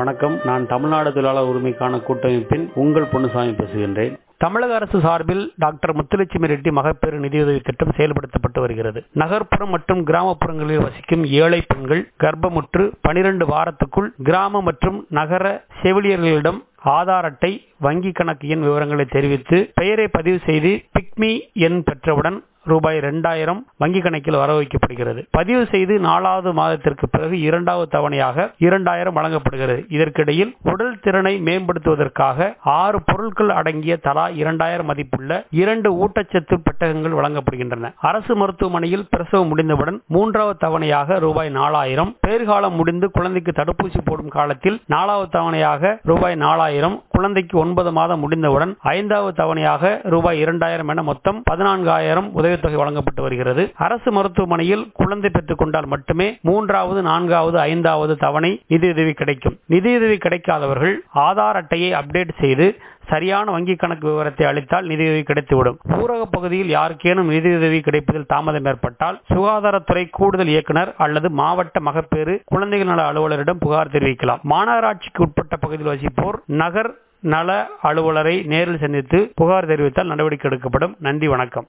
வணக்கம் நான் தமிழ்நாடு தொழிலாளர் உரிமைக்கான கூட்டமைப்பின் உங்கள் பொன்னுசாமி பேசுகின்றேன் தமிழக அரசு சார்பில் டாக்டர் முத்துலட்சுமி ரெட்டி மகப்பேறு நிதியுதவி திட்டம் செயல்படுத்தப்பட்டு வருகிறது நகர்ப்புறம் மற்றும் கிராமப்புறங்களில் வசிக்கும் ஏழை பெண்கள் கர்ப்பமுற்று பனிரெண்டு வாரத்துக்குள் கிராம மற்றும் நகர செவிலியர்களிடம் ஆதார் அட்டை வங்கி கணக்கு எண் விவரங்களை தெரிவித்து பெயரை பதிவு செய்து பிக்மி எண் பெற்றவுடன் ரூபாய் இரண்டாயிரம் வங்கி கணக்கில் வர வைக்கப்படுகிறது பதிவு செய்து நாலாவது மாதத்திற்கு பிறகு இரண்டாவது தவணையாக இரண்டாயிரம் வழங்கப்படுகிறது இதற்கிடையில் உடல் திறனை மேம்படுத்துவதற்காக ஆறு பொருட்கள் அடங்கிய தலா இரண்டாயிரம் மதிப்புள்ள இரண்டு ஊட்டச்சத்து பெட்டகங்கள் வழங்கப்படுகின்றன அரசு மருத்துவமனையில் பிரசவம் முடிந்தவுடன் மூன்றாவது தவணையாக ரூபாய் நாலாயிரம் பேறுகாலம் முடிந்து குழந்தைக்கு தடுப்பூசி போடும் காலத்தில் நாலாவது தவணையாக ரூபாய் நாலாயிரம் குழந்தைக்கு ஒன்பது மாதம் முடிந்தவுடன் ஐந்தாவது தவணையாக ரூபாய் இரண்டாயிரம் என மொத்தம் பதினான்காயிரம் உதவித்தொகை வழங்கப்பட்டு வருகிறது அரசு மருத்துவமனையில் குழந்தை பெற்றுக் கொண்டால் மட்டுமே மூன்றாவது நான்காவது ஐந்தாவது தவணை நிதியுதவி கிடைக்கும் நிதியுதவி கிடைக்காதவர்கள் ஆதார் அட்டையை அப்டேட் செய்து சரியான வங்கி கணக்கு விவரத்தை அளித்தால் நிதியுதவி கிடைத்துவிடும் ஊரக பகுதியில் யாருக்கேனும் நிதியுதவி கிடைப்பதில் தாமதம் ஏற்பட்டால் சுகாதாரத்துறை கூடுதல் இயக்குனர் அல்லது மாவட்ட மகப்பேறு குழந்தைகள் நல அலுவலரிடம் புகார் தெரிவிக்கலாம் மாநகராட்சிக்கு உட்பட்ட பகுதியில் வசிப்போர் நகர் நல அலுவலரை நேரில் சந்தித்து புகார் தெரிவித்தால் நடவடிக்கை எடுக்கப்படும் நன்றி வணக்கம்